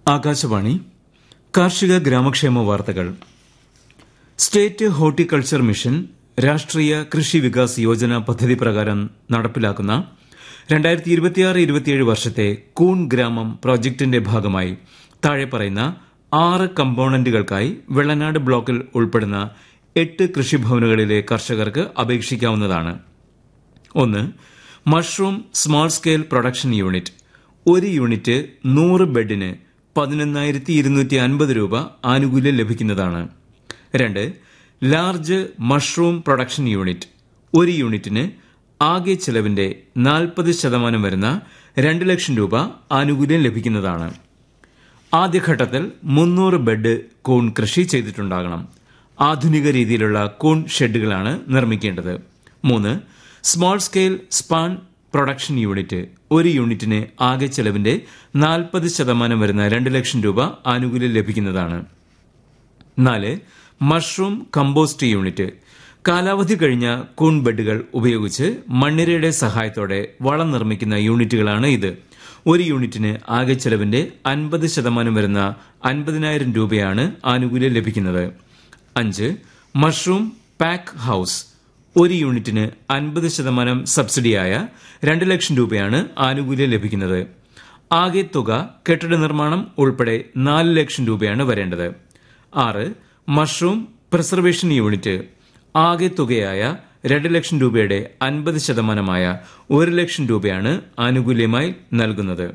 ആകാശവാണി കാർഷിക ഗ്രാമക്ഷേമ വാർത്തകൾ സ്റ്റേറ്റ് ഹോർട്ടിക്കൾച്ചർ മിഷൻ രാഷ്ട്രീയ കൃഷി വികാസ് യോജന പദ്ധതി പ്രകാരം നടപ്പിലാക്കുന്ന രണ്ടായിരത്തി ഇരുപത്തിയാറ് ഇരുപത്തിയേഴ് വർഷത്തെ കൂൺ ഗ്രാമം പ്രോജക്ടിന്റെ ഭാഗമായി താഴെ പറയുന്ന ആറ് കമ്പോണന്റുകൾക്കായി വെള്ളനാട് ബ്ലോക്കിൽ ഉൾപ്പെടുന്ന എട്ട് കൃഷിഭവനുകളിലെ കർഷകർക്ക് അപേക്ഷിക്കാവുന്നതാണ് ഒന്ന് mushroom small scale production unit ഒരു യൂണിറ്റ് നൂറ് ബെഡിന് പതിനൊന്നായിരത്തി ഇരുന്നൂറ്റി അൻപത് രൂപ ആനുകൂല്യം ലഭിക്കുന്നതാണ് രണ്ട് ലാർജ് മഷ്റൂം പ്രൊഡക്ഷൻ യൂണിറ്റ് ഒരു യൂണിറ്റിന് ആകെ ചെലവിന്റെ നാൽപ്പത് ശതമാനം വരുന്ന രണ്ട് ലക്ഷം രൂപ ആനുകൂല്യം ലഭിക്കുന്നതാണ് ആദ്യഘട്ടത്തിൽ മുന്നൂറ് ബെഡ് കൂൺ കൃഷി ചെയ്തിട്ടുണ്ടാകണം ആധുനിക രീതിയിലുള്ള കൂൺ ഷെഡുകളാണ് നിർമ്മിക്കേണ്ടത് മൂന്ന് small scale span production unit ഒരു യൂണിറ്റിന് ആകെ ചെലവിന്റെ നാൽപ്പത് ശതമാനം വരുന്ന രണ്ട് ലക്ഷം രൂപ ആനുകൂല്യം ലഭിക്കുന്നതാണ് നാല് മഷ്റൂം കമ്പോസ്റ്റ് യൂണിറ്റ് കാലാവധി കഴിഞ്ഞ കൂൺ ബെഡുകൾ ഉപയോഗിച്ച് മണ്ണിരയുടെ സഹായത്തോടെ വളം നിർമ്മിക്കുന്ന യൂണിറ്റുകളാണ് ഇത് ഒരു യൂണിറ്റിന് ആകെ ചെലവിന്റെ അൻപത് ശതമാനം വരുന്ന അൻപതിനായിരം രൂപയാണ് ആനുകൂല്യം ലഭിക്കുന്നത് അഞ്ച് മഷ്റൂം പാക്ക് ഹൌസ് ഒരു യൂണിറ്റിന് അൻപത് ശതമാനം സബ്സിഡിയായ രണ്ട് ലക്ഷം രൂപയാണ് ആനുകൂല്യം ലഭിക്കുന്നത് ആകെ തുക കെട്ടിട നിർമ്മാണം ഉൾപ്പെടെ നാല് ലക്ഷം രൂപയാണ് വരേണ്ടത് ആറ് മഷ്റൂം പ്രിസർവേഷൻ യൂണിറ്റ് ആകെ തുകയായ രണ്ട് ലക്ഷം രൂപയുടെ അൻപത് ശതമാനമായ ഒരു ലക്ഷം രൂപയാണ് ആനുകൂല്യമായി നൽകുന്നത്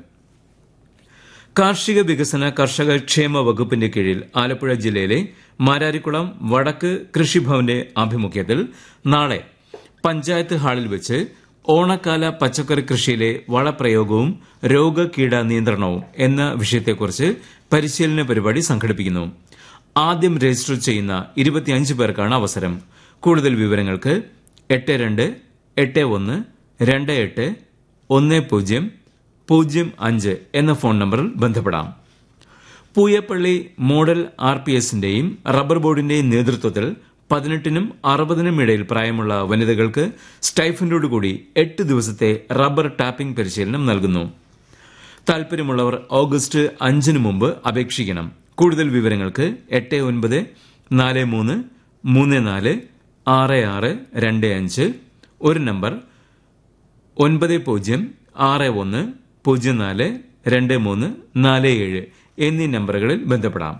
കാർഷിക വികസന കർഷക ക്ഷേമ വകുപ്പിന്റെ കീഴിൽ ആലപ്പുഴ ജില്ലയിലെ മാരാരിക്കുളം വടക്ക് കൃഷിഭവന്റെ ആഭിമുഖ്യത്തിൽ നാളെ പഞ്ചായത്ത് ഹാളിൽ വെച്ച് ഓണക്കാല പച്ചക്കറി കൃഷിയിലെ വളപ്രയോഗവും രോഗകീട നിയന്ത്രണവും എന്ന വിഷയത്തെക്കുറിച്ച് പരിശീലന പരിപാടി സംഘടിപ്പിക്കുന്നു ആദ്യം രജിസ്റ്റർ ചെയ്യുന്ന ഇരുപത്തിയഞ്ച് പേർക്കാണ് അവസരം കൂടുതൽ വിവരങ്ങൾക്ക് എട്ട് രണ്ട് എട്ട് ഒന്ന് രണ്ട് എട്ട് ഒന്ന് പൂജ്യം പൂജ്യം അഞ്ച് എന്ന ഫോൺ നമ്പറിൽ ബന്ധപ്പെടാം പൂയപ്പള്ളി മോഡൽ ആർ പി എസിന്റെയും റബ്ബർ ബോർഡിന്റെയും നേതൃത്വത്തിൽ പതിനെട്ടിനും അറുപതിനും ഇടയിൽ പ്രായമുള്ള വനിതകൾക്ക് സ്റ്റൈഫൻഡോടുകൂടി എട്ട് ദിവസത്തെ റബ്ബർ ടാപ്പിംഗ് പരിശീലനം നൽകുന്നു താൽപര്യമുള്ളവർ ഓഗസ്റ്റ് അഞ്ചിന് മുമ്പ് അപേക്ഷിക്കണം കൂടുതൽ വിവരങ്ങൾക്ക് എട്ട് ഒൻപത് നാല് മൂന്ന് മൂന്ന് നാല് ആറ് ആറ് രണ്ട് അഞ്ച് ഒരു നമ്പർ ഒൻപത് പൂജ്യം ആറ് ഒന്ന് പൂജ്യം നാല് രണ്ട് മൂന്ന് നാല് ഏഴ് എന്നീ നമ്പറുകളിൽ ബന്ധപ്പെടാം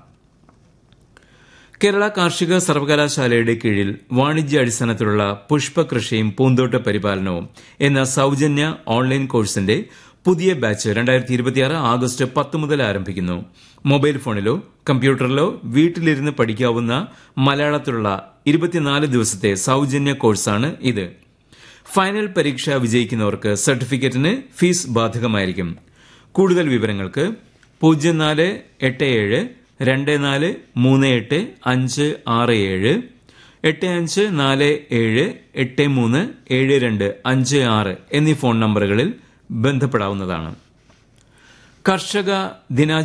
കേരള കാർഷിക സർവകലാശാലയുടെ കീഴിൽ വാണിജ്യ അടിസ്ഥാനത്തിലുള്ള പുഷ്പകൃഷിയും പൂന്തോട്ട പരിപാലനവും എന്ന സൌജന്യ ഓൺലൈൻ കോഴ്സിന്റെ പുതിയ ബാച്ച് രണ്ടായിരത്തി ഇരുപത്തിയാറ് ആഗസ്റ്റ് പത്ത് മുതൽ ആരംഭിക്കുന്നു മൊബൈൽ ഫോണിലോ കമ്പ്യൂട്ടറിലോ വീട്ടിലിരുന്ന് പഠിക്കാവുന്ന മലയാളത്തിലുള്ള ഇരുപത്തിനാല് ദിവസത്തെ സൌജന്യ കോഴ്സാണ് ഇത് ഫൈനൽ പരീക്ഷ വിജയിക്കുന്നവർക്ക് സർട്ടിഫിക്കറ്റിന് ഫീസ് ബാധകമായിരിക്കും കൂടുതൽ വിവരങ്ങൾക്ക് പൂജ്യം നാല് എട്ട് ഏഴ് രണ്ട് നാല് മൂന്ന് എട്ട് അഞ്ച് ആറ് ഏഴ് എട്ട് അഞ്ച് നാല് ഏഴ് എട്ട് മൂന്ന് ഏഴ് രണ്ട് അഞ്ച് ആറ് എന്നീ ഫോൺ നമ്പറുകളിൽ ബന്ധപ്പെടാവുന്നതാണ് കർഷക ദിനാചരണ